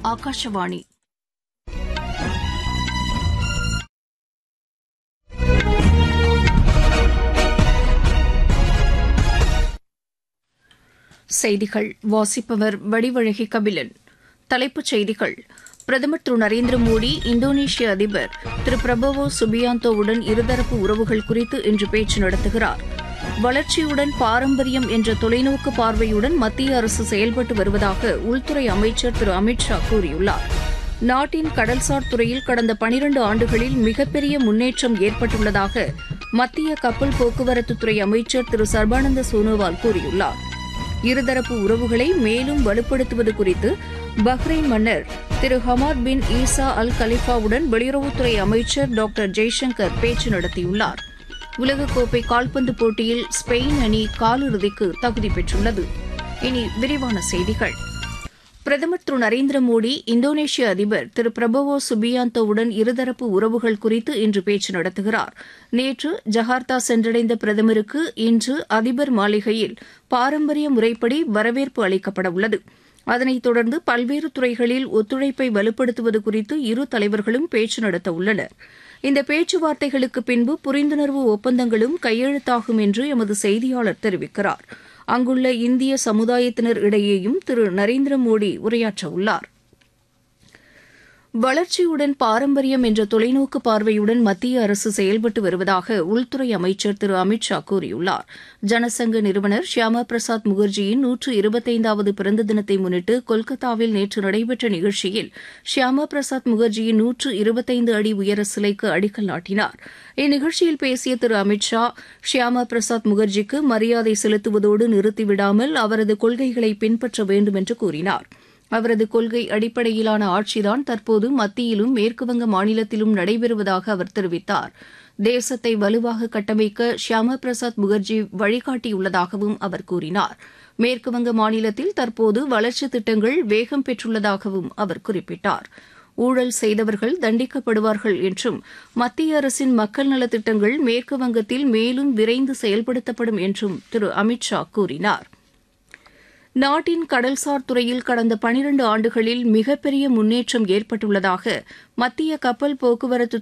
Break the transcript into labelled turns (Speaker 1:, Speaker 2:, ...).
Speaker 1: ஆகாஷவாணி செய்திகள் வாசிப்பவர் வடிவழகி கபிலன் தலைப்புச் செய்திகள் பிரதமர் திரு நரேந்திர மோடி இந்தோனேஷிய அதிபர் திரு பிரபவோ சுபியாந்தோவுடன் இருதரப்பு உறவுகள் குறித்து இன்று பேச்சு நடத்துகிறார் வளர்ச்சியுடன் பாரம்பரியம் என்ற தொலைநோக்கு பார்வையுடன் மத்திய அரசு செயல்பட்டு வருவதாக உள்துறை அமைச்சர் திரு அமித் ஷா கூறியுள்ளார் நாட்டின் கடல்சார் துறையில் கடந்த பனிரண்டு ஆண்டுகளில் மிகப்பெரிய முன்னேற்றம் ஏற்பட்டுள்ளதாக மத்திய கப்பல் போக்குவரத்துத்துறை அமைச்சர் திரு சர்பானந்த சோனோவால் கூறியுள்ளார் இருதரப்பு உறவுகளை மேலும் வலுப்படுத்துவது குறித்து பஹ்ரைன் மன்னர் திரு ஹமாத் பின் ஈசா அல் கலிஃபாவுடன் வெளியுறவுத்துறை அமைச்சர் டாக்டர் ஜெய்சங்கர் பேச்சு நடத்தியுள்ளார் உலகக்கோப்பை கால்பந்து போட்டியில் ஸ்பெயின் அணி காலிறுதிக்கு தகுதி பெற்றுள்ளது இனி விரிவான செய்திகள் பிரதமர் திரு நரேந்திர மோடி இந்தோனேஷிய அதிபர் திரு பிரபவோ சுபியாந்தோவுடன் இருதரப்பு உறவுகள் குறித்து இன்று பேச்சு நடத்துகிறார் நேற்று ஜகார்த்தா சென்றடைந்த பிரதமருக்கு இன்று அதிபர் மாளிகையில் பாரம்பரிய முறைப்படி வரவேற்பு அளிக்கப்பட உள்ளது அதனைத் தொடர்ந்து பல்வேறு துறைகளில் ஒத்துழைப்பை வலுப்படுத்துவது குறித்து இரு தலைவர்களும் பேச்சு நடத்த உள்ளனர் இந்த பேச்சுவார்த்தைகளுக்கு பின்பு புரிந்துணர்வு ஒப்பந்தங்களும் கையெழுத்தாகும் என்று எமது செய்தியாளர் தெரிவிக்கிறார் அங்குள்ள இந்திய சமுதாயத்தினர் இடையேயும் திரு நரேந்திர மோடி உரையாற்ற உள்ளார் வளர்ச்சியுடன் பாரம்பரியம் என்ற தொலைநோக்கு பார்வையுடன் மத்திய அரசு செயல்பட்டு வருவதாக உள்துறை அமைச்சர் திரு அமித் ஷா கூறியுள்ளார் ஜனசங்க நிறுவனர் ஷியாமா பிரசாத் முகர்ஜியின் நூற்று இருபத்தைந்தாவது பிறந்த தினத்தை முன்னிட்டு கொல்கத்தாவில் நேற்று நடைபெற்ற நிகழ்ச்சியில் ஷியாமா பிரசாத் முகர்ஜியின் நூற்று இருபத்தைந்து அடி உயர சிலைக்கு அடிக்கல் நாட்டினார் இந்நிகழ்ச்சியில் பேசிய திரு அமித் ஷா ஷியாமா பிரசாத் முகர்ஜிக்கு மரியாதை செலுத்துவதோடு நிறுத்திவிடாமல் அவரது கொள்கைகளை பின்பற்ற வேண்டும் என்று கூறினார் அவரது கொள்கை அடிப்படையிலான ஆட்சிதான் தற்போது மத்தியிலும் மேற்குவங்க மாநிலத்திலும் நடைபெறுவதாக அவர் தெரிவித்தார் தேசத்தை வலுவாக கட்டமைக்க ஷியாமா பிரசாத் முகர்ஜி வழிகாட்டியுள்ளதாகவும் அவர் கூறினார் மேற்குவங்க மாநிலத்தில் தற்போது வளர்ச்சித் திட்டங்கள் வேகம் பெற்றுள்ளதாகவும் அவர் குறிப்பிட்டார் ஊழல் செய்தவர்கள் தண்டிக்கப்படுவார்கள் என்றும் மத்திய அரசின் மக்கள் நலத்திட்டங்கள் மேற்கு வங்கத்தில் மேலும் விரைந்து செயல்படுத்தப்படும் என்றும் திரு அமித் ஷா கூறினார் நாட்டின் கடல்சார் துறையில் கடந்த பனிரண்டு ஆண்டுகளில் மிகப்பெரிய முன்னேற்றம் ஏற்பட்டுள்ளதாக மத்திய கப்பல் போக்குவரத்து